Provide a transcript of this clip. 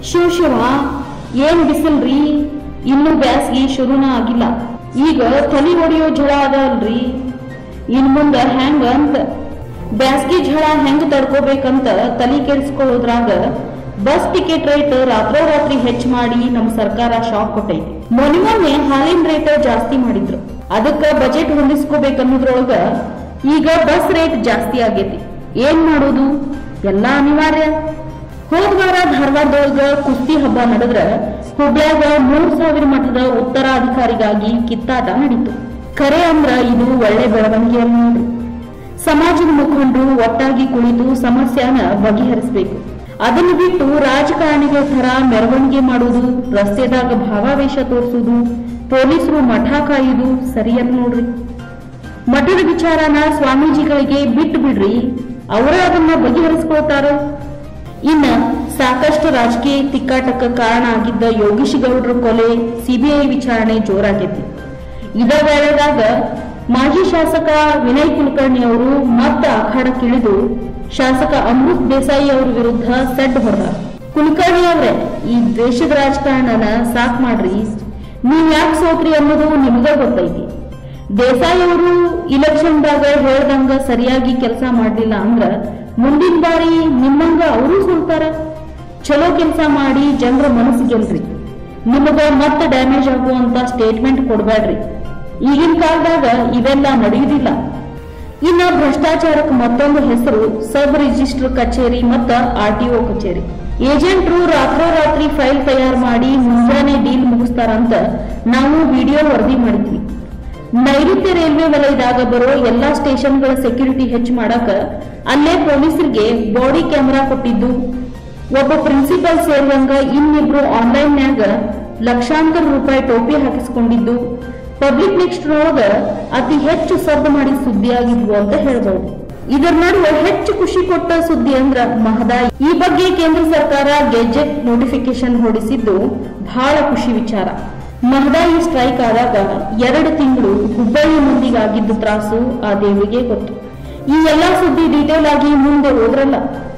ಶಿವ ಶಿವ ಏನ್ ಬಿಸಿಲ್ರಿ ಇನ್ನೂ ಬ್ಯಾಸ್ಗಿ ಶುರುನ ಆಗಿಲ್ಲ ಈಗ ತಲಿ ಹೊಡಿಯೋ ಝಳ ಅದ ಅಲ್ರಿ ಇನ್ ಮುಂದ ಹೆಂಗ ಅಂತ ಬ್ಯಾಸ್ಗಿ ಝಳ ಹೆಂಗ್ ತಡ್ಕೋಬೇಕಂತ ತಲಿ ಕೆಡಿಸ್ಕೊಳ್ಳೋದ್ರಾಗ ಬಸ್ ಟಿಕೆಟ್ ರೇಟ್ ರಾತ್ರೋರಾತ್ರಿ ಹೆಚ್ಚ್ ಮಾಡಿ ನಮ್ ಸರ್ಕಾರ ಶಾಕ್ ಕೊಟ್ಟೈತಿ ಮೊನ್ನೆ ಮೊನ್ನೆ ಹಾಲಿನ ರೇಟ್ ಜಾಸ್ತಿ ಮಾಡಿದ್ರು ಅದಕ್ಕ ಬಜೆಟ್ ಹೊಂದಿಸ್ಕೋಬೇಕನ್ನೋದ್ರೊಳಗ ಈಗ ಬಸ್ ರೇಟ್ ಜಾಸ್ತಿ ಆಗೈತಿ ಏನ್ ಮಾಡೋದು ಎಲ್ಲಾ ಅನಿವಾರ್ಯ ಹೋದ ವಾರ ಧಾರವಾಡದೊಳಗ ಕುಸ್ತಿ ಹಬ್ಬ ನಡೆದ್ರ ಹುಬ್ಳ್ಯಾಗ ಮೂರ್ ಸಾವಿರ ಮಠದ ಉತ್ತರಾಧಿಕಾರಿಗಾಗಿ ಕಿತ್ತಾಟ ನಡೀತು ಖರೆ ಅಂದ್ರ ಇದು ಒಳ್ಳೆ ಬೆಳವಣಿಗೆ ಅಲ್ಲ ನೋಡ್ರಿ ಸಮಾಜದ ಮುಖಂಡರು ಒಟ್ಟಾಗಿ ಕುಳಿತು ಸಮಸ್ಯೆನ ಬಗೆಹರಿಸಬೇಕು ಅದನ್ನು ಬಿಟ್ಟು ರಾಜಕಾರಣಿಗಳ ತರ ಮೆರವಣಿಗೆ ಮಾಡುವುದು ರಸ್ತೆದಾಗ ಭಾವಾವೇಶ ತೋರಿಸುವುದು ಪೊಲೀಸರು ಮಠ ಕಾಯುವುದು ಸರಿಯಲ್ಲ ನೋಡ್ರಿ ಮಠದ ವಿಚಾರನ ಸ್ವಾಮೀಜಿಗಳಿಗೆ ಬಿಟ್ಟು ಬಿಡ್ರಿ ಅವರ ಅದನ್ನ ಬಗೆಹರಿಸ್ಕೊಳ್ತಾರ ಇನ್ನ ಸಾಕಷ್ಟು ರಾಜಕೀಯ ತಿಕ್ಕಾಟಕ್ಕ ಕಾರಣ ಆಗಿದ್ದ ಯೋಗೀಶ್ ಗೌಡ್ರ ಕೊಲೆ ಸಿಬಿಐ ವಿಚಾರಣೆ ಜೋರಾಗೈತಿ ಇದರ ವೇಳೆದಾಗ ಮಾಜಿ ಶಾಸಕ ವಿನಯ್ ಕುಲಕರ್ಣಿ ಅವರು ಮತ್ತೆ ಅಖಾಡಕ್ಕಿಳಿದು ಶಾಸಕ ಅಮೃತ್ ದೇಸಾಯಿ ಅವರ ವಿರುದ್ಧ ಸೆಡ್ ಹೊಡೆದ ಕುಲಕರ್ಣಿ ಅವರೇ ಈ ದೇಶದ ರಾಜಕಾರಣನ ಸಾಕ್ ಮಾಡ್ರಿ ನೀವ್ ಯಾಕೆ ಸೋತ್ರಿ ಅನ್ನೋದು ನಿಮಗ ಗೊತ್ತೈತಿ ದೇಸಾಯಿ ಅವರು ಇಲೆಕ್ಷನ್ದಾಗ ಹೇಳ್ದಂಗ ಸರಿಯಾಗಿ ಕೆಲಸ ಮಾಡ್ಲಿಲ್ಲ ಅಂದ್ರ ಮುಂದಿನ ಬಾರಿ ನಿಮ್ಮಂಗ ಅವರು ಸೋಲ್ತಾರ ಚಲೋ ಕೆಲಸ ಮಾಡಿ ಜನರ ಮನಸ್ಸು ಗೆಲ್ರಿ ನಿಮಗ ಮತ್ತೆ ಡ್ಯಾಮೇಜ್ ಆಗುವಂತ ಸ್ಟೇಟ್ಮೆಂಟ್ ಕೊಡ್ಬೇಡ್ರಿ ಈಗಿನ ಕಾಲದಾಗ ಇವೆಲ್ಲ ನಡೆಯುವುದಿಲ್ಲ ಇನ್ನ ಭ್ರಷ್ಟಾಚಾರಕ್ಕೆ ಮತ್ತೊಂದು ಹೆಸರು ಸಬ್ ರಿಜಿಸ್ಟರ್ ಕಚೇರಿ ಮತ್ತ ಆರ್ಟಿಒ ಕಚೇರಿ ಏಜೆಂಟ್ರು ರಾತ್ರೋರಾತ್ರಿ ಫೈಲ್ ತಯಾರು ಮಾಡಿ ಮುಂಜಾನೆ ಡೀಲ್ ಮುಗಿಸ್ತಾರಂತ ನಾವು ವಿಡಿಯೋ ವರದಿ ಮಾಡಿದ್ವಿ ನೈಋತ್ಯ ರೈಲ್ವೆ ವಲಯದಾಗ ಬರೋ ಎಲ್ಲಾ ಸ್ಟೇಷನ್ಗಳ ಸೆಕ್ಯೂರಿಟಿ ಹೆಚ್ಚು ಮಾಡಕ ಅಲ್ಲೇ ಪೊಲೀಸರಿಗೆ ಬಾಡಿ ಕ್ಯಾಮೆರಾ ಕೊಟ್ಟಿದ್ದು ಒಬ್ಬ ಪ್ರಿನ್ಸಿಪಲ್ ಸೇರಿದಂಗ ಇನ್ನಿಬ್ರು ಆನ್ಲೈನ್ನ್ಯಾಗ ಲಕ್ಷಾಂತರ ರೂಪಾಯಿ ಟೋಪಿ ಹಾಕಿಸ್ಕೊಂಡಿದ್ದು ಪಬ್ಲಿಕ್ ನೆಕ್ಸ್ಟ್ ಒಳಗ ಅತಿ ಹೆಚ್ಚು ಸದ್ದು ಮಾಡಿ ಸುದ್ದಿಯಾಗಿದ್ವು ಅಂತ ಹೇಳ್ಬಹುದು ಇದರ ನಡುವೆ ಹೆಚ್ಚು ಖುಷಿ ಕೊಟ್ಟ ಸುದ್ದಿ ಅಂದ್ರ ಮಹದಾಯಿ ಈ ಬಗ್ಗೆ ಕೇಂದ್ರ ಸರ್ಕಾರ ಗೆಜೆಟ್ ನೋಟಿಫಿಕೇಶನ್ ಹೊಡಿಸಿದ್ದು ಬಹಳ ಖುಷಿ ವಿಚಾರ ಮಹದಾಯಿ ಸ್ಟ್ರೈಕ್ ಆದಾಗ ಎರಡು ತಿಂಗಳು ಹುಬ್ಬಳ್ಳಿ ಮಂದಿಗಾಗಿದ್ದು ತ್ರಾಸು ಆ ದೇವರಿಗೆ ಗೊತ್ತು ಈ ಎಲ್ಲಾ ಸುದ್ದಿ ಡೀಟೇಲ್ ಆಗಿ ಮುಂದೆ ಹೋದ್ರಲ್ಲ